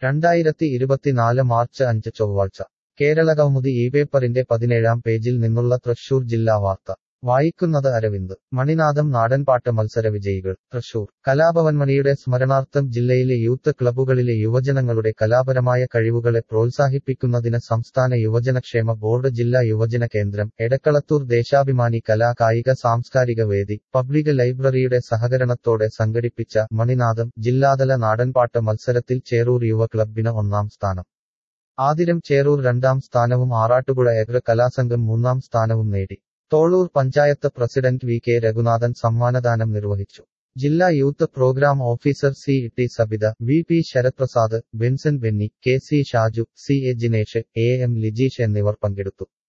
രണ്ടായിരത്തി ഇരുപത്തിനാല് മാർച്ച് അഞ്ച് ചൊവ്വാഴ്ച കേരളകൗമുദി ഈ പേപ്പറിന്റെ പതിനേഴാം പേജിൽ നിന്നുള്ള തൃശൂർ ജില്ലാ വാർത്ത വായിക്കുന്നത് അരവിന്ദ് മണിനാഥം നാടൻപാട്ട് മത്സര വിജയികൾ തൃശൂർ കലാഭവൻ മണിയുടെ സ്മരണാർത്ഥം ജില്ലയിലെ യൂത്ത് ക്ലബ്ബുകളിലെ യുവജനങ്ങളുടെ കലാപരമായ കഴിവുകളെ പ്രോത്സാഹിപ്പിക്കുന്നതിന് സംസ്ഥാന യുവജനക്ഷേമ ബോർഡ് ജില്ലാ യുവജന കേന്ദ്രം എടക്കളത്തൂർ ദേശാഭിമാനി കലാ കായിക സാംസ്കാരിക വേദി പബ്ലിക് ലൈബ്രറിയുടെ സഹകരണത്തോടെ സംഘടിപ്പിച്ച മണിനാഥം ജില്ലാതല നാടൻപാട്ട് മത്സരത്തിൽ ചേറൂർ യുവ ക്ലബ്ബിന് ഒന്നാം സ്ഥാനം ആതിരം ചേറൂർ രണ്ടാം സ്ഥാനവും ആറാട്ടുപുഴ എഗ്ര കലാസംഘം മൂന്നാം സ്ഥാനവും നേടി Tholur panchayat president V K Raghunathan സമ്മാനദാനം നിർവഹിച്ചു ജില്ലാ youth program officer C T Sabitha V P Sharathprasad Benson Benny K C Shaju C A Jinesh A M Lijeesh എന്നിവർ പങ്കെടുത്തു